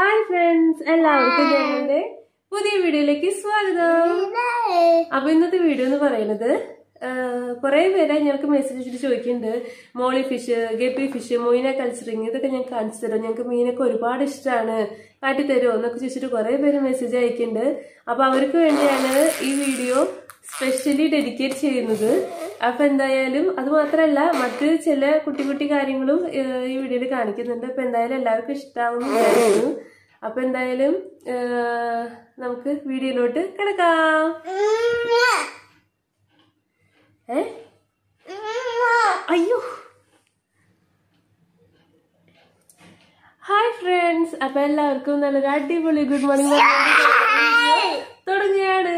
Hi friends എല്ലാവർക്കും ഞങ്ങളുടെ പുതിയ വീഡിയോയിലേക്ക് സ്വാഗതം അപ്പൊ ഇന്നത്തെ വീഡിയോ എന്ന് പറയുന്നത് കുറെ പേരെ ഞങ്ങൾക്ക് മെസ്സേജ് അയച്ചിട്ട് ചോദിക്കുന്നുണ്ട് molly fish guppy fish moina culturing ഇതൊക്കെ ഞാൻ കാണിച്ചു തരാം ഞങ്ങൾക്ക് മീനൊക്കെ ഒരുപാട് ഇഷ്ടമാണ് കാട്ടി തരുമോ എന്നൊക്കെ ചോദിച്ചിട്ട് കുറെ പേര് മെസ്സേജ് അയക്കുന്നുണ്ട് അപ്പൊ അവർക്ക് വേണ്ടിയാണ് ഈ വീഡിയോ സ്പെഷ്യലി ഡെഡിക്കേറ്റ് ചെയ്യുന്നത് അപ്പൊ എന്തായാലും അത് മാത്രമല്ല മറ്റ് ചില കുട്ടി കുട്ടി കാര്യങ്ങളും ഏഹ്, ഈ വീഡിയോയിൽ കാണിക്കുന്നുണ്ട് അപ്പൊ എന്തായാലും എല്ലാവർക്കും ഇഷ്ടാവും വിചാരിക്കുന്നു അപ്പൊ എന്തായാലും ഏഹ്, നമുക്ക് വീഡിയോയിലോട്ട് കിടക്കാം ഏ അയ്യോ ഹായ് ഫ്രണ്ട്സ് അപ്പൊ എല്ലാവർക്കും നല്ലൊരു അടിപൊളി ഗുഡ് മോർണിംഗ് തുടങ്ങുകയാണ്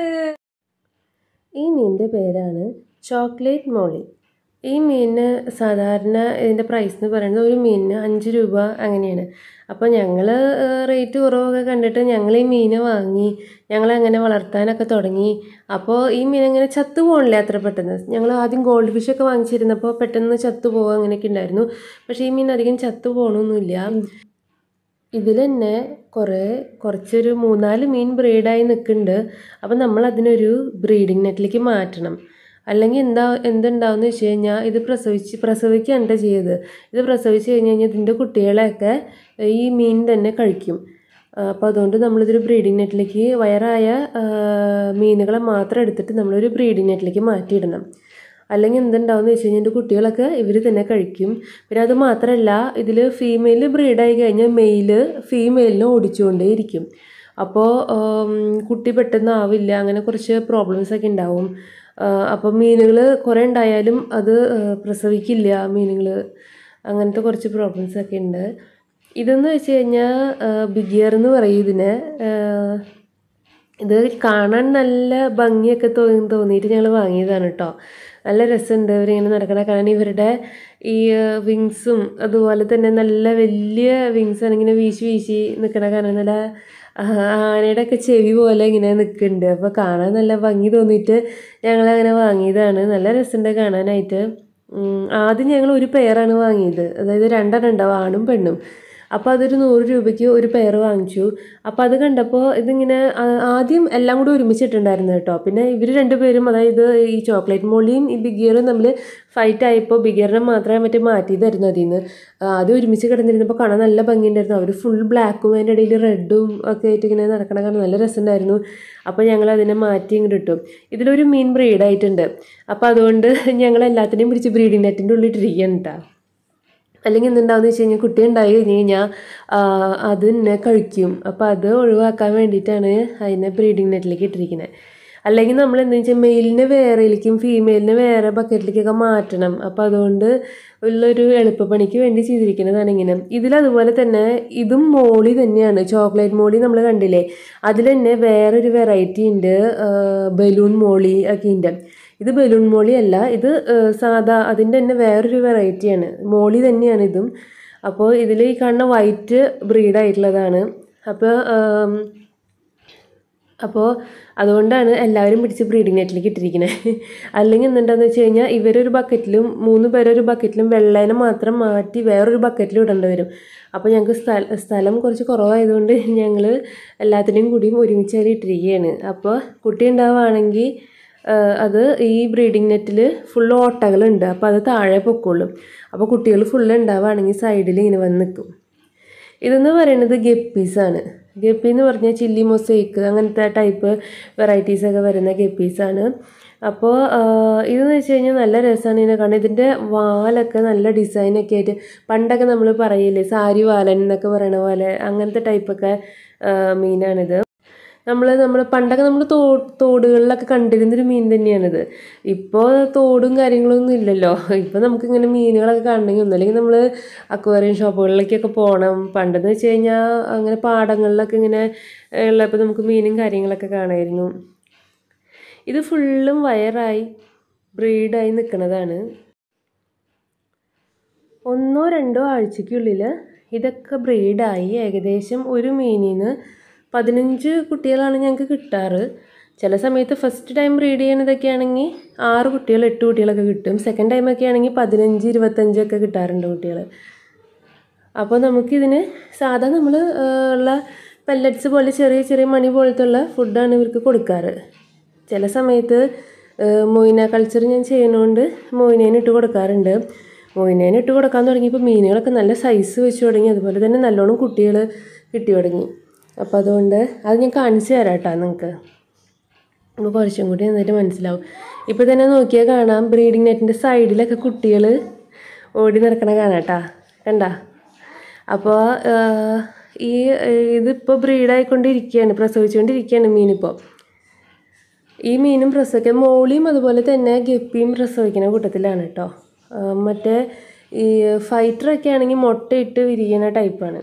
ഈ മീനിൻ്റെ പേരാണ് ചോക്ലേറ്റ് മോളി ഈ മീനിന് സാധാരണ ഇതിൻ്റെ പ്രൈസ് എന്ന് പറയുന്നത് ഒരു മീനിന് അഞ്ച് രൂപ അങ്ങനെയാണ് അപ്പോൾ ഞങ്ങൾ റേറ്റ് കുറവൊക്കെ കണ്ടിട്ട് ഞങ്ങൾ ഈ മീനെ വാങ്ങി ഞങ്ങൾ അങ്ങനെ വളർത്താനൊക്കെ തുടങ്ങി അപ്പോൾ ഈ മീൻ അങ്ങനെ ചത്തു പോകണില്ല അത്ര പെട്ടെന്ന് ഞങ്ങൾ ആദ്യം ഗോൾഡ് ഫിഷൊക്കെ വാങ്ങിച്ചിരുന്നപ്പോൾ പെട്ടെന്ന് ചത്തു പോകുക അങ്ങനെയൊക്കെ ഉണ്ടായിരുന്നു പക്ഷേ ഈ മീൻ അധികം ചത്തു പോകണമൊന്നുമില്ല ഇതിൽ തന്നെ കുറേ കുറച്ചൊരു മൂന്നാല് മീൻ ബ്രീഡായി നിൽക്കുന്നുണ്ട് അപ്പം നമ്മൾ അതിനൊരു ബ്രീഡിംഗ് നെറ്റിലേക്ക് മാറ്റണം അല്ലെങ്കിൽ എന്താ എന്തുണ്ടാവുമെന്ന് വെച്ച് കഴിഞ്ഞാൽ ഇത് പ്രസവിച്ച് പ്രസവിക്കുകയാണ് ചെയ്ത് ഇത് പ്രസവിച്ച് കഴിഞ്ഞ് കഴിഞ്ഞാൽ ഇതിൻ്റെ കുട്ടികളെയൊക്കെ ഈ മീൻ തന്നെ കഴിക്കും അപ്പോൾ അതുകൊണ്ട് നമ്മളിതൊരു ബ്രീഡിംഗ് നെറ്റിലേക്ക് വയറായ ആ, മീനുകളെ മാത്രം എടുത്തിട്ട് നമ്മളൊരു ബ്രീഡിംഗ് നെറ്റിലേക്ക് മാറ്റിയിടണം അല്ലെങ്കിൽ എന്തുണ്ടാവുമെന്ന് വെച്ച് കഴിഞ്ഞാൽ എൻ്റെ കുട്ടികളൊക്കെ ഇവർ തന്നെ കഴിക്കും പിന്നെ അത് മാത്രമല്ല ഇതിൽ ഫീമെയിൽ ബ്രീഡായി കഴിഞ്ഞാൽ മെയില് ഫീമെയിലിനെ ഓടിച്ചുകൊണ്ടേയിരിക്കും അപ്പോൾ കുട്ടി പെട്ടെന്ന് ആവില്ല അങ്ങനെ കുറച്ച് പ്രോബ്ലംസ് ഒക്കെ ഉണ്ടാവും അപ്പോൾ മീനുകൾ കുറേ ഉണ്ടായാലും അത് ആ, പ്രസവിക്കില്ല മീനുകൾ അങ്ങനത്തെ കുറച്ച് പ്രോബ്ലംസ് ഒക്കെ ഉണ്ട് ഇതെന്ന് വെച്ച് കഴിഞ്ഞാൽ ബിഗിയർ എന്ന് പറയും ഇതിനെ ആ, ഇത് കാണാൻ നല്ല ഭംഗിയൊക്കെ തോന്നി തോന്നിയിട്ട് ഞങ്ങൾ വാങ്ങിയതാണ് കേട്ടോ നല്ല രസമുണ്ട് ഇവരിങ്ങനെ നടക്കണ കാണാൻ ഇവരുടെ ഈ വിങ്സും അതുപോലെ തന്നെ നല്ല വലിയ വിങ്സ് ആണ് ഇങ്ങനെ വീശി വീശി നിൽക്കണ കാണാൻ നല്ല ആ, ആനയുടെ ഒക്കെ ചെവി പോലെ ഇങ്ങനെ നിൽക്കുന്നുണ്ട് അപ്പോൾ കാണാൻ നല്ല ഭംഗി തോന്നിയിട്ട് ഞങ്ങൾ അങ്ങനെ വാങ്ങിയതാണ് നല്ല രസമുണ്ട് കാണാനായിട്ട് ഉം, ആദ്യം ഞങ്ങൾ ഒരു പെയറാണ് വാങ്ങിയത് അതായത് രണ്ടെണ്ണം ഉണ്ടാവും ആണും പെണ്ണും അപ്പോൾ അതൊരു നൂറ് രൂപയ്ക്ക് ഒരു പെയർ വാങ്ങിച്ചു അപ്പോൾ അത് കണ്ടപ്പോൾ ഇതിങ്ങനെ ആ- ആദ്യം എല്ലാം കൂടി ഒരുമിച്ചിട്ടുണ്ടായിരുന്നു കേട്ടോ പിന്നെ ഇവർ രണ്ടുപേരും അതായത് ഈ ചോക്ലേറ്റ് മോളിയും ഈ ബിഗിയറും തമ്മിൽ ഫൈറ്റ് ആയപ്പോൾ ബിഗിയറിനെ മാത്രമേ മറ്റേ മാറ്റിയതായിരുന്നു അതിൽ നിന്ന് ആദ്യം ഒരുമിച്ച് കിടന്നിരുന്നപ്പോൾ കാണാൻ നല്ല ഭംഗിയുണ്ടായിരുന്നു അവർ ഫുൾ ബ്ലാക്കും അതിൻ്റെ ഇടയിൽ റെഡും ഒക്കെ ആയിട്ട് ഇങ്ങനെ നടക്കണ കാണാൻ നല്ല രസമുണ്ടായിരുന്നു അപ്പോൾ ഞങ്ങൾ അതിനെ മാറ്റി ഇങ്ങോട്ട് ഇട്ടു ഇതിലൊരു മീൻ ബ്രീഡായിട്ടുണ്ട് അപ്പോൾ അതുകൊണ്ട് ഞങ്ങൾ എല്ലാത്തിനെയും പിടിച്ച് ബ്രീഡിംഗ് നെറ്റിൻ്റെ ഉള്ളിൽ ഇട്ടിരിക്കുകയാണ് കേട്ടോ അല്ലെങ്കിൽ എന്തുണ്ടാവുമെന്ന് വെച്ച് കഴിഞ്ഞാൽ കുട്ടി ഉണ്ടായി കഴിഞ്ഞ് കഴിഞ്ഞാൽ അത് തന്നെ കഴിക്കും അപ്പോൾ അത് ഒഴിവാക്കാൻ വേണ്ടിയിട്ടാണ് അതിനെ ബ്രീഡിംഗ് നെറ്റിലേക്ക് ഇട്ടിരിക്കുന്നത് അല്ലെങ്കിൽ നമ്മൾ എന്താ വെച്ചാൽ മെയിലിനെ വേറെയിലേക്കും ഫീമെയിലിനെ വേറെ ബക്കറ്റിലേക്കൊക്കെ മാറ്റണം അപ്പോൾ അതുകൊണ്ട് ഉള്ളൊരു എളുപ്പപ്പണിക്ക് വേണ്ടി ചെയ്തിരിക്കുന്നതാണ് ഇങ്ങനെ ഇതിലതുപോലെ തന്നെ ഇതും മോളി തന്നെയാണ് ചോക്ലേറ്റ് മോളി നമ്മൾ കണ്ടില്ലേ അതിൽ തന്നെ വേറൊരു വെറൈറ്റി ഉണ്ട് ബലൂൺ മോളി ഒക്കെ ഉണ്ട് ഇത് ബലൂൺ മോളി അല്ല ഇത് ഏഹ്, സാധാ അതിൻ്റെ തന്നെ വേറൊരു വെറൈറ്റിയാണ് മോളി തന്നെയാണ് ഇതും അപ്പോൾ ഇതിൽ ഈ കാണുന്ന വൈറ്റ് ബ്രീഡായിട്ടുള്ളതാണ് അപ്പോൾ ആം, അപ്പോൾ അതുകൊണ്ടാണ് എല്ലാവരും പിടിച്ച് ബ്രീഡിംഗ് നെറ്റിലേക്ക് ഇട്ടിരിക്കുന്നത് അല്ലെങ്കിൽ എന്തുണ്ടാന്ന് വെച്ച് കഴിഞ്ഞാൽ ഇവരൊരു ബക്കറ്റിലും മൂന്ന് പേരൊരു ബക്കറ്റിലും വെള്ളേനെ മാത്രം മാറ്റി വേറൊരു ബക്കറ്റിലും ഇടേണ്ടി വരും അപ്പോൾ ഞങ്ങൾക്ക് സ്ഥല സ്ഥലം കുറച്ച് കുറവായതുകൊണ്ട് ഞങ്ങൾ എല്ലാത്തിനെയും കൂടിയും ഒരുമിച്ച് അതിൽ ഇട്ടിരിക്കുകയാണ് അപ്പോൾ കുട്ടി ഉണ്ടാവുകയാണെങ്കിൽ അത് ഈ ബ്രീഡിംഗ് നെറ്റിൽ ഫുൾ ഓട്ടകളുണ്ട് അപ്പോൾ അത് താഴെ പൊക്കോളും അപ്പോൾ കുട്ടികൾ ഫുള്ള് ഉണ്ടാവുകയാണെങ്കിൽ സൈഡിൽ ഇങ്ങനെ വന്ന് നിൽക്കും ഇതെന്ന് പറയുന്നത് ഗപ്പീസാണ് ഗപ്പി എന്ന് പറഞ്ഞാൽ ചില്ലി മൊസൈക്ക് അങ്ങനത്തെ ടൈപ്പ് വെറൈറ്റീസ് ഒക്കെ വരുന്ന ഗപ്പീസാണ് അപ്പോൾ ഇതെന്ന് വെച്ച് കഴിഞ്ഞാൽ നല്ല രസമാണ് ഇതിനെ കാണാൻ ഇതിൻ്റെ വാലൊക്കെ നല്ല ഡിസൈനൊക്കെ ആയിട്ട് പണ്ടൊക്കെ നമ്മൾ പറയില്ലേ സാരി വാലൻ എന്നൊക്കെ പറയണ പോലെ അങ്ങനത്തെ ടൈപ്പൊക്കെ മീനാണിത് നമ്മൾ നമ്മൾ പണ്ടൊക്കെ നമ്മൾ തോ തോടുകളിലൊക്കെ കണ്ടിരുന്നൊരു മീൻ തന്നെയാണിത് ഇപ്പോൾ തോടും കാര്യങ്ങളൊന്നും ഇല്ലല്ലോ ഇപ്പോൾ നമുക്കിങ്ങനെ മീനുകളൊക്കെ കാണണമെങ്കിൽ ഒന്നല്ലെങ്കിൽ നമ്മൾ അക്വേറിയം ഷോപ്പുകളിലേക്കൊക്കെ പോകണം പണ്ടെന്ന് വെച്ച് കഴിഞ്ഞാൽ അങ്ങനെ പാടങ്ങളിലൊക്കെ ഇങ്ങനെ ഉള്ളപ്പോൾ നമുക്ക് മീനും കാര്യങ്ങളൊക്കെ കാണായിരുന്നു ഇത് ഫുള്ളും വയറായി ബ്രീഡായി നിൽക്കുന്നതാണ് ഒന്നോ രണ്ടോ ആഴ്ചയ്ക്കുള്ളിൽ ഇതൊക്കെ ബ്രീഡായി ഏകദേശം ഒരു മീനിന് പതിനഞ്ച് കുട്ടികളാണ് ഞങ്ങൾക്ക് കിട്ടാറ് ചില സമയത്ത് ഫസ്റ്റ് ടൈം ബ്രീഡ് ചെയ്യണതൊക്കെ ആണെങ്കിൽ ആറ് കുട്ടികൾ എട്ട് കുട്ടികളൊക്കെ കിട്ടും സെക്കൻഡ് ടൈമൊക്കെ ആണെങ്കിൽ പതിനഞ്ച് ഇരുപത്തഞ്ചൊക്കെ കിട്ടാറുണ്ട് കുട്ടികൾ അപ്പോൾ നമുക്കിതിന് സാധാ നമ്മൾ ഉള്ള പെല്ലറ്റ്സ് പോലെ ചെറിയ ചെറിയ മണി പോലത്തെ ഉള്ള ഫുഡാണ് ഇവർക്ക് കൊടുക്കാറ് ചില സമയത്ത് മൊയിന കൾച്ചർ ഞാൻ ചെയ്യുന്നതുകൊണ്ട് മൊയിനേന് ഇട്ട് കൊടുക്കാറുണ്ട് മൊയിനേന് ഇട്ട് കൊടുക്കാൻ തുടങ്ങിയപ്പോൾ മീനുകളൊക്കെ നല്ല സൈസ് വെച്ച് തുടങ്ങി അതുപോലെ തന്നെ നല്ലോണം കുട്ടികൾ കിട്ടി തുടങ്ങി അപ്പോൾ അതുകൊണ്ട് അത് ഞാൻ കാണിച്ചു തരാം കേട്ടോ നിങ്ങൾക്ക് അപ്പോൾ കുറച്ചും കൂടി നന്നായിട്ട് മനസ്സിലാവും ഇപ്പോൾ തന്നെ നോക്കിയാൽ കാണാം ബ്രീഡിംഗ് നെറ്റിൻ്റെ സൈഡിലൊക്കെ കുട്ടികൾ ഓടി നടക്കണ കാണാം കേട്ടാ കണ്ട അപ്പോൾ ഈ ഇതിപ്പോൾ ബ്രീഡായിക്കൊണ്ടിരിക്കുകയാണ് പ്രസവിച്ചുകൊണ്ടിരിക്കുകയാണ് മീനിപ്പോൾ ഈ മീനും പ്രസവിക്കാൻ മോളിയും അതുപോലെ തന്നെ ഗപ്പിയും പ്രസവിക്കുന്ന കൂട്ടത്തിലാണ് കേട്ടോ ആ, മറ്റേ ഈ ഫൈറ്ററൊക്കെ ആണെങ്കിൽ മുട്ടയിട്ട് വിരിയുന്ന ടൈപ്പാണ്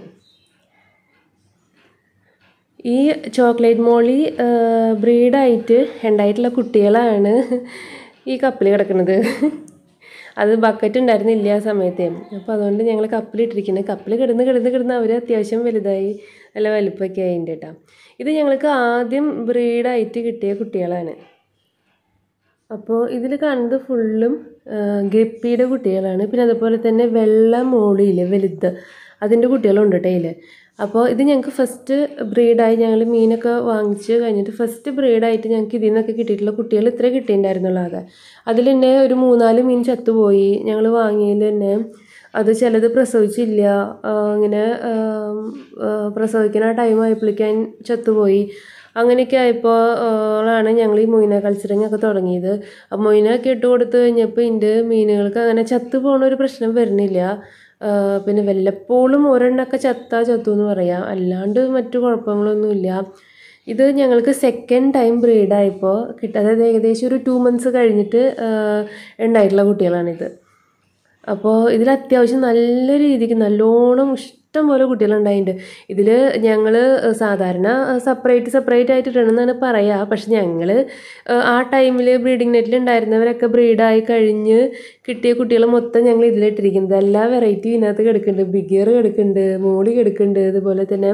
ഈ ചോക്ലേറ്റ് മോളി ബ്രീഡായിട്ട് ഉണ്ടായിട്ടുള്ള കുട്ടികളാണ് ഈ കപ്പിൽ കിടക്കുന്നത് അത് ബക്കറ്റ് ഉണ്ടായിരുന്നില്ല ആ സമയത്ത് അപ്പോൾ അതുകൊണ്ട് ഞങ്ങൾ കപ്പിലിട്ടിരിക്കുന്നത് കപ്പിൽ കിടന്ന് കിടന്ന് കിടന്ന് അവർ അത്യാവശ്യം വലുതായി നല്ല വലുപ്പമൊക്കെ ആയിട്ടുണ്ട് കേട്ടോ ഇത് ഞങ്ങൾക്ക് ആദ്യം ബ്രീഡായിട്ട് കിട്ടിയ കുട്ടികളാണ് അപ്പോൾ ഇതിൽ കാണുന്നത് ഫുള്ളും ഗപ്പിയുടെ കുട്ടികളാണ് പിന്നെ അതുപോലെ തന്നെ വെള്ള മോളിയില്ലേ വലുത് അതിൻ്റെ കുട്ടികളുണ്ട് കേട്ടോ ഇതിൽ അപ്പോൾ ഇത് ഞങ്ങൾക്ക് ഫസ്റ്റ് ബ്രീഡായി ഞങ്ങൾ മീനൊക്കെ വാങ്ങിച്ച് കഴിഞ്ഞിട്ട് ഫസ്റ്റ് ബ്രീഡായിട്ട് ഞങ്ങൾക്ക് ഇതിൽ നിന്നൊക്കെ കിട്ടിയിട്ടുള്ള കുട്ടികൾ ഇത്രേ കിട്ടിയിട്ടുണ്ടായിരുന്നുള്ളൂ ആകെ അതിൽ തന്നെ ഒരു മൂന്നാല് മീൻ ചത്തുപോയി ഞങ്ങൾ വാങ്ങിയതിൽ തന്നെ അത് ചിലത് പ്രസവിച്ചില്ല ആ, ഇങ്ങനെ ആം, ആ, പ്രസവിക്കുന്ന ടൈം ആയപ്പോഴേക്കും ചത്തുപോയി അങ്ങനെയൊക്കെ ആയപ്പോൾ ആണ് ഞങ്ങൾ ഈ മൊയിന കൾച്ചറിങ് ഒക്കെ തുടങ്ങിയത് അപ്പോൾ മൊയിനൊക്കെ ഇട്ട് കൊടുത്തു കഴിഞ്ഞപ്പോൾ ഇതിൻ്റെ മീനുകൾക്ക് അങ്ങനെ ചത്തു പോണ ഒരു പ്രശ്നം വരുന്നില്ല ആ, പിന്നെ വല്ലപ്പോഴും ഒരെണ്ണമൊക്കെ ചത്താ ചത്തു എന്ന് പറയാം അല്ലാണ്ട് മറ്റു കുഴപ്പങ്ങളൊന്നുമില്ല ഇത് ഞങ്ങൾക്ക് സെക്കൻഡ് ടൈം ബ്രീഡായപ്പോൾ കിട്ടുക അതായത് ഏകദേശം ഒരു ടു മന്ത്സ് കഴിഞ്ഞിട്ട് ആ, ഉണ്ടായിട്ടുള്ള കുട്ടികളാണിത് അപ്പോൾ ഇതിൽ അത്യാവശ്യം നല്ല രീതിക്ക് നല്ലോണം ഇഷ്ടം പോലെ കുട്ടികളുണ്ടായിട്ടുണ്ട് ഇതിൽ ഞങ്ങൾ സാധാരണ സെപ്പറേറ്റ് സെപ്പറേറ്റ് ആയിട്ട് ഇടണമെന്നാണ് പറയുക പക്ഷെ ഞങ്ങൾ ആ ടൈമിൽ ബ്രീഡിംഗ് നെറ്റിൽ ഉണ്ടായിരുന്നവരൊക്കെ ബ്രീഡായി കഴിഞ്ഞ് കിട്ടിയ കുട്ടികൾ മൊത്തം ഞങ്ങൾ ഇതിലിട്ടിരിക്കുന്നത് എല്ലാ വെറൈറ്റി ഇതിനകത്ത് കിടക്കുന്നുണ്ട് ബിഗിയർ കിടക്കുന്നുണ്ട് മോളി കിടക്കുന്നുണ്ട് അതുപോലെ തന്നെ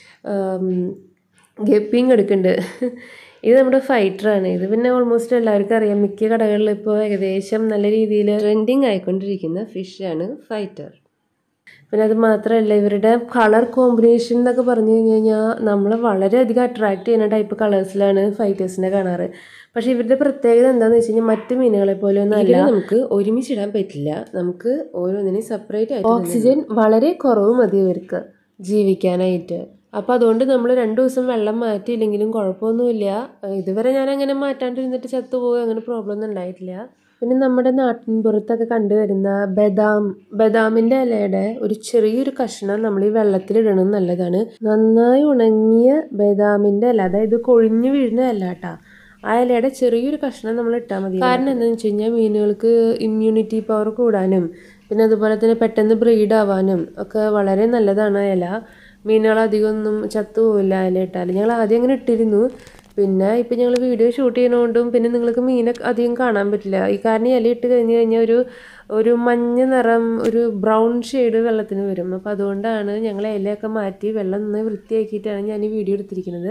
ഗപ്പിയും കിടക്കുന്നുണ്ട് ഇത് നമ്മുടെ ഫൈറ്ററാണ് ഇത് പിന്നെ ഓൾമോസ്റ്റ് എല്ലാവർക്കും അറിയാം മിക്ക കടകളിൽ ഇപ്പോൾ ഏകദേശം നല്ല രീതിയിൽ ട്രെൻഡിങ് ആയിക്കൊണ്ടിരിക്കുന്ന ഫിഷാണ് ഫൈറ്റർ പിന്നെ അത് മാത്രമല്ല ഇവരുടെ കളർ കോമ്പിനേഷൻ എന്നൊക്കെ പറഞ്ഞു കഴിഞ്ഞ് കഴിഞ്ഞാൽ നമ്മളെ വളരെയധികം അട്രാക്ട് ചെയ്യുന്ന ടൈപ്പ് കളേഴ്സിലാണ് ഫൈറ്റേഴ്സിനെ കാണാറ് പക്ഷേ ഇവരുടെ പ്രത്യേകത എന്താണെന്ന് വെച്ച് കഴിഞ്ഞാൽ മറ്റു മീനുകളെ പോലെ ഒന്നും അല്ല നമുക്ക് ഒരുമിച്ചിടാൻ പറ്റില്ല നമുക്ക് ഓരോന്നിനും സെപ്പറേറ്റ് ആയിട്ട് ഓക്സിജൻ വളരെ കുറവ് മതി ഇവർക്ക് ജീവിക്കാനായിട്ട് അപ്പോൾ അതുകൊണ്ട് നമ്മൾ രണ്ട് ദിവസം വെള്ളം മാറ്റിയില്ലെങ്കിലും കുഴപ്പമൊന്നുമില്ല ഇതുവരെ ഞാൻ അങ്ങനെ മാറ്റാണ്ടിരുന്നിട്ട് ചത്തുപോയി അങ്ങനെ പ്രോബ്ലം ഒന്നും ഉണ്ടായിട്ടില്ല പിന്നെ നമ്മുടെ നാട്ടിൻപുറത്തൊക്കെ കണ്ടുവരുന്ന ബദാം ബദാമിൻ്റെ ഇലയുടെ ഒരു ചെറിയൊരു കഷ്ണം നമ്മൾ ഈ വെള്ളത്തിലിടണം നല്ലതാണ് നന്നായി ഉണങ്ങിയ ബദാമിൻ്റെ ഇല അതായത് കൊഴിഞ്ഞു വീഴുന്ന ഇല കേട്ടാ ആ ഇലയുടെ ചെറിയൊരു കഷ്ണം നമ്മൾ ഇട്ടാൽ മതി കാരണം എന്താണെന്ന് വെച്ച് കഴിഞ്ഞാൽ മീനുകൾക്ക് ഇമ്മ്യൂണിറ്റി പവർ കൂടാനും പിന്നെ അതുപോലെ തന്നെ പെട്ടെന്ന് ബ്രീഡ് ആവാനും ഒക്കെ വളരെ നല്ലതാണ് ആ ഇല മീനുകൾ അധികം ഒന്നും ചത്തുപോവില്ല ഇല ഇട്ടാൽ ഞങ്ങൾ ആദ്യം അങ്ങനെ ഇട്ടിരുന്നു പിന്നെ ഇപ്പം ഞങ്ങൾ വീഡിയോ ഷൂട്ട് ചെയ്യുന്നതുകൊണ്ടും പിന്നെ നിങ്ങൾക്ക് മീനൊക്കെ അധികം കാണാൻ പറ്റില്ല ഈ കാരണം ഈ ഇല ഇട്ട് കഴിഞ്ഞ് കഴിഞ്ഞാൽ ഒരു ഒരു മഞ്ഞ നിറം ഒരു ബ്രൗൺ ഷെയ്ഡ് വെള്ളത്തിന് വരും അപ്പോൾ അതുകൊണ്ടാണ് ഞങ്ങൾ ഇലയൊക്കെ മാറ്റി വെള്ളം നന്നായി വൃത്തിയാക്കിയിട്ടാണ് ഞാൻ ഈ വീഡിയോ എടുത്തിരിക്കുന്നത്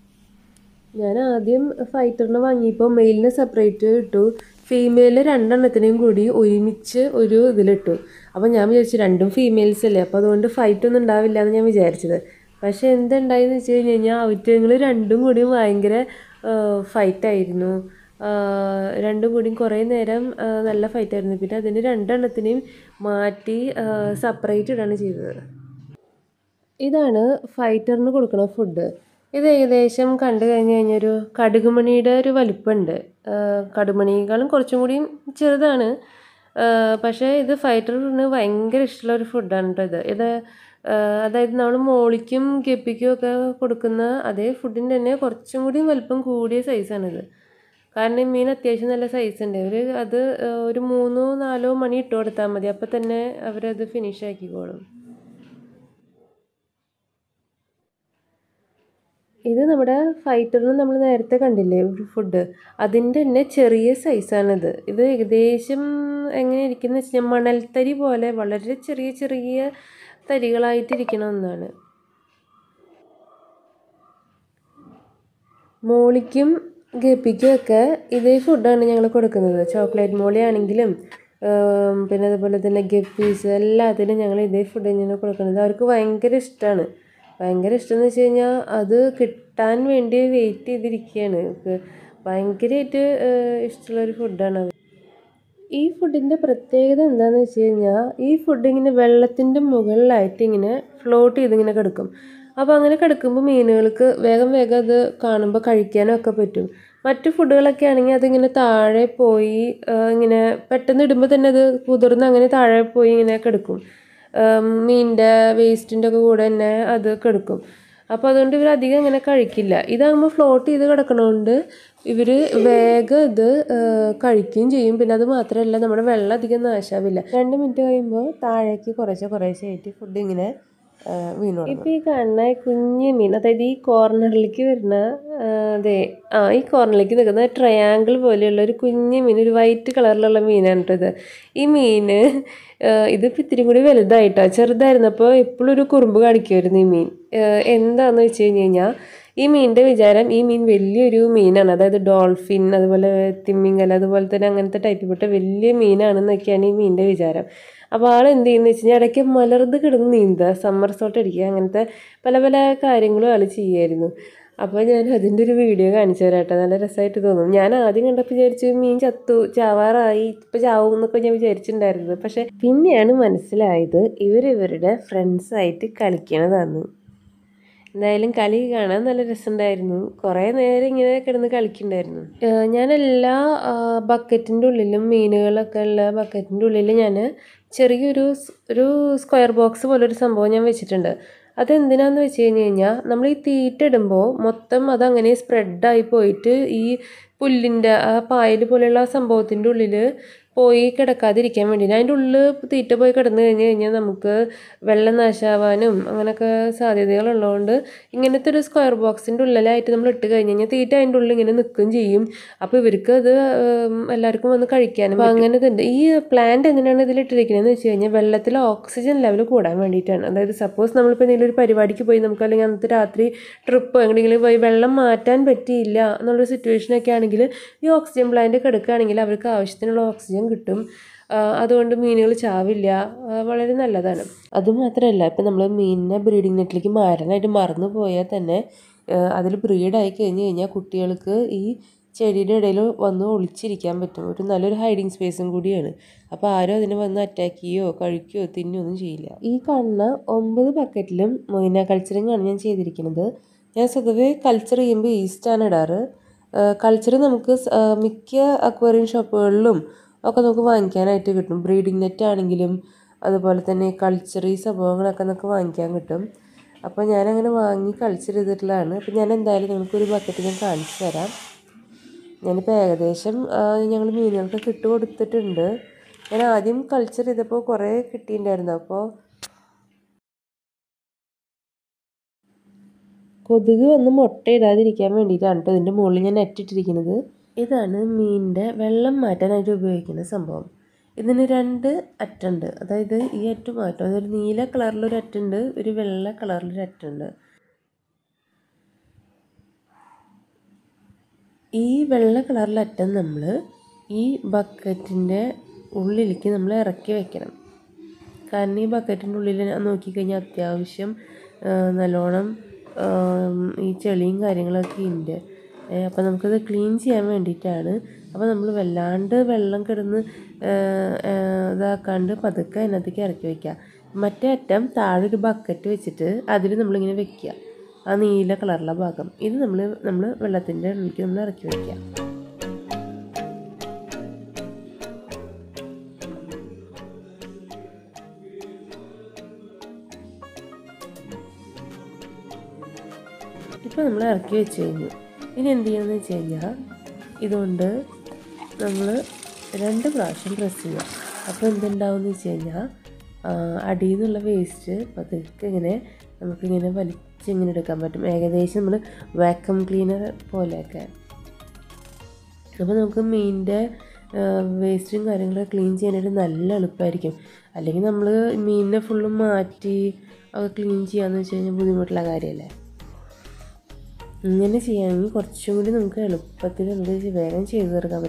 ഞാൻ ആദ്യം ഫൈറ്ററിന് വാങ്ങിയപ്പോൾ മെയിലിന് സെപ്പറേറ്റ് ഇട്ടു ഫീമെയിലിന് രണ്ടെണ്ണത്തിനെയും കൂടി ഒരുമിച്ച് ഒരു ഇതിലിട്ടു അപ്പോൾ ഞാൻ വിചാരിച്ചു രണ്ടും ഫീമെയിൽസ് അല്ലേ അപ്പോൾ അതുകൊണ്ട് ഫൈറ്റ് ഒന്നും ഉണ്ടാവില്ല എന്ന് ഞാൻ വിചാരിച്ചത് പക്ഷേ എന്തുണ്ടായെന്ന് വെച്ച് കഴിഞ്ഞ് കഴിഞ്ഞാൽ അവറ്റങ്ങൾ രണ്ടും കൂടി ഭയങ്കര ഫൈറ്റായിരുന്നു രണ്ടും കൂടിയും കുറേ നേരം ആ, നല്ല ഫൈറ്റായിരുന്നു പിന്നെ അതിന് രണ്ടെണ്ണത്തിനെയും മാറ്റി സെപ്പറേറ്റ് ഇടാണ് ചെയ്തത് ഇതാണ് ഫൈറ്ററിന് കൊടുക്കുന്ന ഫുഡ് ഇത് ഏകദേശം കണ്ടു കഴിഞ്ഞ് കഴിഞ്ഞൊരു കടുകുമണിയുടെ ഒരു വലിപ്പമുണ്ട് കടുമണിയേക്കാളും കുറച്ചും കൂടിയും ചെറുതാണ് ആ, പക്ഷേ ഇത് ഫൈറ്ററിന് ഭയങ്കര ഇഷ്ടമുള്ള ഒരു ഫുഡാണ് കേട്ടോ ഇത് ഇത് ആ, അതായത് നമ്മൾ മോളിക്കും ഗപ്പിക്കും ഒക്കെ കൊടുക്കുന്ന അതേ ഫുഡിൻ്റെ തന്നെ കുറച്ചും കൂടി വലിപ്പം കൂടിയ സൈസാണിത് കാരണം ഈ മീൻ അത്യാവശ്യം നല്ല സൈസ് ഉണ്ട് ഒരു അത് ആ, ഒരു മൂന്നോ നാലോ മണി ഇട്ട് കൊടുത്താൽ മതി അപ്പോൾ തന്നെ അവരത് ഫിനിഷ് ആക്കിക്കോളും ഇത് നമ്മുടെ ഫൈറ്ററിന് നമ്മൾ നേരത്തെ കണ്ടില്ലേ ഒരു ഫുഡ് അതിൻ്റെ തന്നെ ചെറിയ സൈസാണിത് ഇത് ഏകദേശം എങ്ങനെ ഇരിക്കുന്ന വെച്ച് കഴിഞ്ഞാൽ മണൽത്തരി പോലെ വളരെ ചെറിയ ചെറിയ തരികളായിട്ടിരിക്കുന്ന ഒന്നാണ് മോളിക്കും ഗപ്പിക്കും ഒക്കെ ഇതേ ഫുഡാണ് ഞങ്ങൾ കൊടുക്കുന്നത് ചോക്ലേറ്റ് മോളി ആണെങ്കിലും ഏം, പിന്നെ അതുപോലെ തന്നെ ഗപ്പീസ് എല്ലാത്തിനും ഞങ്ങൾ ഇതേ ഫുഡ് തന്നെയാണ് കൊടുക്കുന്നത് അവർക്ക് ഭയങ്കര ഇഷ്ടമാണ് ഭയങ്കര ഇഷ്ടമെന്ന് വെച്ച് കഴിഞ്ഞാൽ അത് കിട്ടാൻ വേണ്ടി വെയിറ്റ് ചെയ്തിരിക്കുകയാണ് ഇവർക്ക് ഭയങ്കരമായിട്ട് ഇഷ്ടമുള്ളൊരു ഫുഡാണ് ഈ ഫുഡിൻ്റെ പ്രത്യേകത എന്താണെന്ന് വെച്ച് കഴിഞ്ഞാൽ ഈ ഫുഡ് ഇങ്ങനെ വെള്ളത്തിൻ്റെ മുകളിലായിട്ട് ഇങ്ങനെ ഫ്ലോട്ട് ചെയ്ത് ഇങ്ങനെ കിടക്കും അപ്പോൾ അങ്ങനെ കിടക്കുമ്പോൾ മീനുകൾക്ക് വേഗം വേഗം അത് കാണുമ്പോൾ കഴിക്കാനും ഒക്കെ പറ്റും മറ്റു ഫുഡുകളൊക്കെ ആണെങ്കിൽ അതിങ്ങനെ താഴെ പോയി ആ, ഇങ്ങനെ പെട്ടെന്ന് ഇടുമ്പോൾ തന്നെ അത് കുതിർന്ന് അങ്ങനെ താഴെ പോയി ഇങ്ങനെ കിടക്കും മീനിൻ്റെ വേസ്റ്റിൻ്റെ ഒക്കെ കൂടെ തന്നെ അത് കിടക്കും അപ്പോൾ അതുകൊണ്ട് ഇവർ അധികം അങ്ങനെ കഴിക്കില്ല ഇതാകുമ്പോൾ ഫ്ലോട്ട് ചെയ്ത് കിടക്കണോണ്ട് ഇവർ വേഗം ഇത് ആ, കഴിക്കുകയും ചെയ്യും പിന്നെ അത് മാത്രമല്ല നമ്മുടെ വെള്ളം അധികം നാശാവില്ല രണ്ട് മിനിറ്റ് കഴിയുമ്പോൾ താഴേക്ക് കുറേശ്ശെ കുറേശ്ശെ ആയിട്ട് ഫുഡ് ഇങ്ങനെ ആ, വീണു തുടങ്ങും. ഇപ്പൊ ഈ കാണുന്ന കുഞ്ഞു മീൻ അതായത് ഈ കോർണറിലേക്ക് വരുന്ന ആ, അതെ ആ ഈ കോർണറിലേക്ക് നിൽക്കുന്ന ട്രയാങ്കിൾ പോലെയുള്ള ഒരു കുഞ്ഞു മീൻ ഒരു വൈറ്റ് കളറിലുള്ള മീനാണ് കേട്ടോ ഇത് ഈ മീന് ആ, ഇതിപ്പോൾ ഇത്തിരി കൂടി വലുതായിട്ടോ ചെറുതായിരുന്നപ്പോൾ എപ്പോഴും ഒരു കുറുമ്പ് കാണിക്കുമായിരുന്നു ഈ മീൻ ആ, എന്താന്ന് വെച്ച് കഴിഞ്ഞ് കഴിഞ്ഞാൽ ഈ മീനിൻ്റെ വിചാരം ഈ മീൻ വലിയൊരു മീനാണ് അതായത് ഡോൾഫിൻ അതുപോലെ തിമ്മിങ്കൽ അതുപോലെ തന്നെ അങ്ങനത്തെ ടൈപ്പിൽപ്പെട്ട വലിയ മീനാണെന്നൊക്കെയാണ് ഈ മീനിൻ്റെ വിചാരം അപ്പോൾ ആൾ എന്ത് ചെയ്യുന്നത് വെച്ച് കഴിഞ്ഞാൽ ഇടയ്ക്ക് മലർന്ന് കിടന്ന് നീന്തുക സമ്മർ സോട്ട് അടിക്കുക അങ്ങനത്തെ പല പല കാര്യങ്ങളും ആൾ ചെയ്യുമായിരുന്നു അപ്പോൾ ഞാൻ അതിൻ്റെ ഒരു വീഡിയോ കാണിച്ചു തരാം കേട്ടോ നല്ല രസമായിട്ട് തോന്നും ഞാൻ ആദ്യം കണ്ടപ്പോൾ വിചാരിച്ചു മീൻ ചത്തു ചാവാറായി ഇപ്പോൾ ചാവും എന്നൊക്കെ ഞാൻ വിചാരിച്ചിട്ടുണ്ടായിരുന്നത് പക്ഷേ പിന്നെയാണ് മനസ്സിലായത് ഇവർ ഇവരുടെ ഫ്രണ്ട്സായിട്ട് കളിക്കണതാണ് എന്തായാലും കളി കാണാൻ നല്ല രസമുണ്ടായിരുന്നു കുറേ നേരം ഇങ്ങനെ കിടന്ന് കളിക്കുന്നുണ്ടായിരുന്നു ഏഹ് ഞാൻ എല്ലാ ബക്കറ്റിൻ്റെ ഉള്ളിലും മീനുകളൊക്കെ ഉള്ള ബക്കറ്റിൻ്റെ ഉള്ളിൽ ഞാൻ ചെറിയൊരു സ്- ഒരു സ്ക്വയർ ബോക്സ് പോലൊരു സംഭവം ഞാൻ വെച്ചിട്ടുണ്ട് അതെന്തിനാന്ന് വെച്ച് കഴിഞ്ഞ് കഴിഞ്ഞാൽ നമ്മൾ ഈ തീറ്റ ഇടുമ്പോൾ മൊത്തം അതങ്ങനെ സ്പ്രെഡായി പോയിട്ട് ഈ പുല്ലിൻ്റെ ആ പായൽ പോലെയുള്ള ആ സംഭവത്തിൻ്റെ ഉള്ളിൽ പോയി കിടക്കാതിരിക്കാൻ വേണ്ടിയിട്ട് അതിൻ്റെ ഉള്ളിൽ തീറ്റ പോയി കിടന്നു കഴിഞ്ഞ് കഴിഞ്ഞാൽ നമുക്ക് വെള്ളം നാശാവാനും അങ്ങനെയൊക്കെ സാധ്യതകളുള്ളതുകൊണ്ട് ഇങ്ങനത്തെ ഒരു സ്ക്വയർ ബോക്സിൻ്റെ ഉള്ളിലായിട്ട് നമ്മൾ ഇട്ട് കഴിഞ്ഞ് കഴിഞ്ഞാൽ തീറ്റ അതിൻ്റെ ഉള്ളിൽ ഇങ്ങനെ നിൽക്കുകയും ചെയ്യും അപ്പോൾ ഇവർക്ക് അത് ഉം, എല്ലാവർക്കും വന്ന് കഴിക്കാനും അപ്പോൾ അങ്ങനെ തന്നെ ഈ പ്ലാന്റ് എന്തിനാണ് ഇതിൽ ഇട്ടിരിക്കുന്നതെന്ന് വെച്ച് കഴിഞ്ഞാൽ വെള്ളത്തിൽ ഓക്സിജൻ ലെവൽ കൂടാൻ വേണ്ടിയിട്ടാണ് അതായത് സപ്പോസ് നമ്മളിപ്പോൾ എന്തെങ്കിലും ഒരു പരിപാടിക്ക് പോയി നമുക്ക് അല്ലെങ്കിൽ അന്നത്തെ രാത്രി ട്രിപ്പ് എങ്ങനെയെങ്കിലും പോയി വെള്ളം മാറ്റാൻ പറ്റിയില്ല എന്നുള്ളൊരു സിറ്റുവേഷനൊക്കെ ആണെങ്കിൽ ഈ ഓക്സിജൻ പ്ലാന്റ് കിടക്കുകയാണെങ്കിൽ അവർക്ക് ആവശ്യത്തിനുള്ള ഓക്സിജൻ കിട്ടും ആ, അതുകൊണ്ട് മീനുകൾ ചാവില്ല ആ, വളരെ നല്ലതാണ് അതുമാത്രമല്ല ഇപ്പം നമ്മൾ മീനിനെ ബ്രീഡിംഗ് നെറ്റിലേക്ക് മാറാനായിട്ട് മറന്നു പോയാൽ തന്നെ അതിൽ ബ്രീഡായി കഴിഞ്ഞ് കഴിഞ്ഞാൽ കുട്ടികൾക്ക് ഈ ചെടിയുടെ ഇടയിൽ വന്ന് ഒളിച്ചിരിക്കാൻ പറ്റും ഒരു നല്ലൊരു ഹൈഡിങ് സ്പേസും കൂടിയാണ് അപ്പോൾ ആരും അതിനെ വന്ന് അറ്റാക്ക് ചെയ്യോ കഴിക്കുകയോ തിന്നുകയോ ഒന്നും ചെയ്യില്ല ഈ കാണുന്ന ഒമ്പത് ബക്കറ്റിലും മൊയിന കൾച്ചറിങ് ആണ് ഞാൻ ചെയ്തിരിക്കുന്നത് ഞാൻ സ്വതവേ കൾച്ചർ ചെയ്യുമ്പോൾ ഈസ്റ്റാണ് ഇടാറ് കൾച്ചർ നമുക്ക് സ്- ആ, മിക്ക അക്വേറിയം ഷോപ്പുകളിലും ഒക്കെ നമുക്ക് വാങ്ങിക്കാനായിട്ട് കിട്ടും ബ്രീഡിംഗ് നെറ്റ് ആണെങ്കിലും അതുപോലെ തന്നെ കൾച്ചർ ഈ സംഭവങ്ങളൊക്കെ നമുക്ക് വാങ്ങിക്കാൻ കിട്ടും അപ്പോൾ ഞാനങ്ങനെ വാങ്ങി കൾച്ചർ ചെയ്തിട്ടുള്ളതാണ് അപ്പോൾ ഞാൻ എന്തായാലും നിങ്ങൾക്കൊരു ബക്കറ്റ് ഞാൻ കാണിച്ചു തരാം ഞാനിപ്പോൾ ഏകദേശം ഞങ്ങൾ മീനുകൾക്ക് ഇട്ട് കൊടുത്തിട്ടുണ്ട് ഞാൻ ആദ്യം കൾച്ചർ ചെയ്തപ്പോൾ കുറേ കിട്ടിയിട്ടുണ്ടായിരുന്നു അപ്പോൾ കൊതുക് വന്ന് മുട്ടയിടാതിരിക്കാൻ വേണ്ടിയിട്ടാണ് കേട്ടോ ഇതിൻ്റെ മുകളിൽ ഞാൻ നെറ്റിട്ടിരിക്കുന്നത് ഇതാണ് മീനിൻ്റെ വെള്ളം മാറ്റാനായിട്ട് ഉപയോഗിക്കുന്ന സംഭവം ഇതിന് രണ്ട് അറ്റുണ്ട് അതായത് ഈ അറ്റ് മാറ്റും അതൊരു നീല കളറിലൊരു അറ്റുണ്ട് ഒരു വെള്ള കളറിലൊരു അറ്റുണ്ട് ഈ വെള്ള കളറിലെ അറ്റം നമ്മൾ ഈ ബക്കറ്റിൻ്റെ ഉള്ളിലേക്ക് നമ്മൾ ഇറക്കി വെക്കണം കാരണം ഈ ബക്കറ്റിൻ്റെ ഉള്ളിൽ നോക്കിക്കഴിഞ്ഞാൽ അത്യാവശ്യം ആ, നല്ലോണം ആ, ഈ ചെളിയും കാര്യങ്ങളൊക്കെ ഉണ്ട് അപ്പോൾ നമുക്കത് ക്ലീൻ ചെയ്യാൻ വേണ്ടിയിട്ടാണ് അപ്പോൾ നമ്മൾ വല്ലാണ്ട് വെള്ളം കിടന്ന് ആ, ആ, ഇതാക്കാണ്ട് പതുക്കെ അതിനകത്തേക്ക് ഇറക്കി വയ്ക്കുക മറ്റേ അറ്റം താഴെ ഒരു ബക്കറ്റ് വെച്ചിട്ട് അതിൽ നമ്മളിങ്ങനെ വെക്കുക ആ നീല കളറുള്ള ഭാഗം ഇത് നമ്മൾ നമ്മൾ വെള്ളത്തിൻ്റെ ഉള്ളിലേക്ക് നമ്മൾ ഇറക്കി വയ്ക്കുക ഇപ്പോൾ നമ്മൾ ഇറക്കി വെച്ച് കഴിഞ്ഞു ഇനി എന്ത് ചെയ്യണമെന്ന് വെച്ച് കഴിഞ്ഞാൽ ഇതുകൊണ്ട് നമ്മൾ രണ്ട് പ്രാവശ്യം പ്രസ് ചെയ്യുക അപ്പോൾ എന്തുണ്ടാവും എന്ന് വെച്ച് കഴിഞ്ഞാൽ അടിയിൽ നിന്നുള്ള വേസ്റ്റ് പതുക്കെ ഇങ്ങനെ നമുക്കിങ്ങനെ വലിച്ചിങ്ങനെ എടുക്കാൻ പറ്റും ഏകദേശം നമ്മൾ വാക്വം ക്ലീനർ പോലെയൊക്കെ അപ്പോൾ നമുക്ക് മീനിൻ്റെ വേസ്റ്റും കാര്യങ്ങളൊക്കെ ക്ലീൻ ചെയ്യാനായിട്ട് നല്ല എളുപ്പമായിരിക്കും അല്ലെങ്കിൽ നമ്മൾ മീനിനെ ഫുള്ളും മാറ്റി അത് ക്ലീൻ ചെയ്യാന്ന് വെച്ച് കഴിഞ്ഞാൽ ബുദ്ധിമുട്ടുള്ള കാര്യമല്ലേ ഇങ്ങനെ ചെയ്യുകയാണെങ്കിൽ കുറച്ചും കൂടി നമുക്ക് എളുപ്പത്തിൽ നമുക്ക് വേഗം ചെയ്ത് തീർക്കാൻ പറ്റും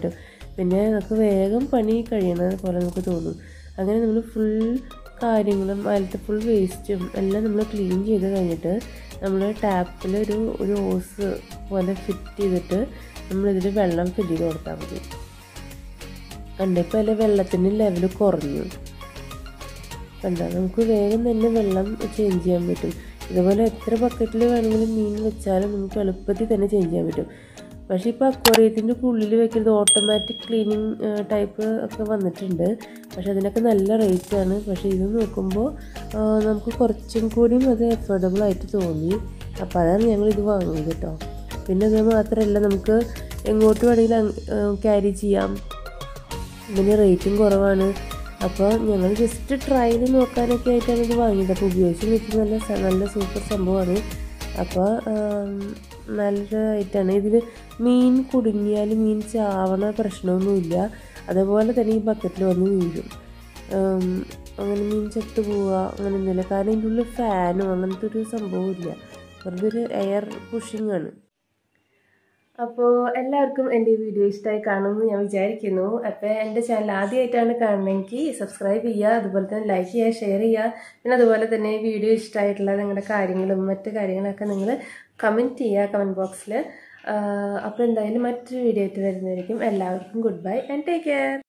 പിന്നെ നമുക്ക് വേഗം പണി കഴിയുന്നത് പോലെ നമുക്ക് തോന്നും അങ്ങനെ നമ്മൾ ഫുൾ കാര്യങ്ങളും അതിലത്തെ ഫുൾ വേസ്റ്റും എല്ലാം നമ്മൾ ക്ലീൻ ചെയ്ത് കഴിഞ്ഞിട്ട് നമ്മൾ ടാപ്പിൽ ഒരു ഒരു ഓസ് പോലെ ഫിറ്റ് ചെയ്തിട്ട് നമ്മളിതിൽ വെള്ളം ഫില്ല് ചെയ്ത് കൊടുത്താൽ മതി കണ്ടപ്പോൾ അതിൽ വെള്ളത്തിൻ്റെ ലെവൽ കുറഞ്ഞു കണ്ട നമുക്ക് വേഗം തന്നെ വെള്ളം ചേഞ്ച് ചെയ്യാൻ പറ്റും ഇതുപോലെ എത്ര ബക്കറ്റിൽ വേണമെങ്കിലും മീൻ വെച്ചാലും നമുക്ക് എളുപ്പത്തിൽ തന്നെ ചേഞ്ച് ചെയ്യാൻ പറ്റും പക്ഷേ ഇപ്പോൾ അക്വറിയത്തിൻ്റെ ഉള്ളിൽ വെക്കുന്നത് ഓട്ടോമാറ്റിക് ക്ലീനിങ് ടൈപ്പ് ഒക്കെ വന്നിട്ടുണ്ട് പക്ഷേ അതിനൊക്കെ നല്ല റേറ്റാണ് പക്ഷേ ഇത് നോക്കുമ്പോൾ നമുക്ക് കുറച്ചും കൂടിയും അത് അഫോർഡബിൾ ആയിട്ട് തോന്നി അപ്പോൾ അതാണ് ഞങ്ങൾ ഇത് വാങ്ങിയത് കേട്ടോ പിന്നെ അത് മാത്രമല്ല നമുക്ക് എങ്ങോട്ട് വേണമെങ്കിലും ക്യാരി ചെയ്യാം ഇതിന് റേറ്റും കുറവാണ് അപ്പോൾ ഞങ്ങൾ ജസ്റ്റ് ട്രയൽ നോക്കാനൊക്കെ ആയിട്ടാണ് ഇത് വാങ്ങിയത് അപ്പോൾ ഉപയോഗിച്ച് നോക്കി നല്ല സ- നല്ല സൂപ്പർ സംഭവമാണ് അപ്പോൾ നല്ലതായിട്ടാണ് ഇതിൽ മീൻ കുടുങ്ങിയാൽ മീൻ ചാവണ പ്രശ്നമൊന്നുമില്ല അതേപോലെ തന്നെ ഈ ബക്കറ്റിൽ വന്ന് വീഴും ഉം, അങ്ങനെ മീൻ ചത്തു പോവുക അങ്ങനെ ഒന്നുമില്ല കാരണം ഇതിൻ്റെ ഉള്ളിൽ ഫാനോ അങ്ങനത്തെ ഒരു സംഭവമില്ല വെറുതെ ഒരു എയർ പുഷിംഗ് ആണ് അപ്പോൾ എല്ലാവർക്കും എൻ്റെ ഈ വീഡിയോ ഇഷ്ടമായി കാണുമെന്ന് ഞാൻ വിചാരിക്കുന്നു അപ്പോൾ എൻ്റെ ചാനൽ ആദ്യമായിട്ടാണ് കാണണമെങ്കിൽ സബ്സ്ക്രൈബ് ചെയ്യുക അതുപോലെ തന്നെ ലൈക്ക് ചെയ്യുക ഷെയർ ചെയ്യുക പിന്നെ അതുപോലെ തന്നെ ഈ വീഡിയോ ഇഷ്ടമായിട്ടുള്ള നിങ്ങളുടെ കാര്യങ്ങളും മറ്റു കാര്യങ്ങളൊക്കെ നിങ്ങൾ കമൻറ്റ് ചെയ്യുക കമൻറ്റ് ബോക്സിൽ അപ്പോൾ എന്തായാലും മറ്റൊരു വീഡിയോ ആയിട്ട് വരുന്നതായിരിക്കും എല്ലാവർക്കും goodbye and take care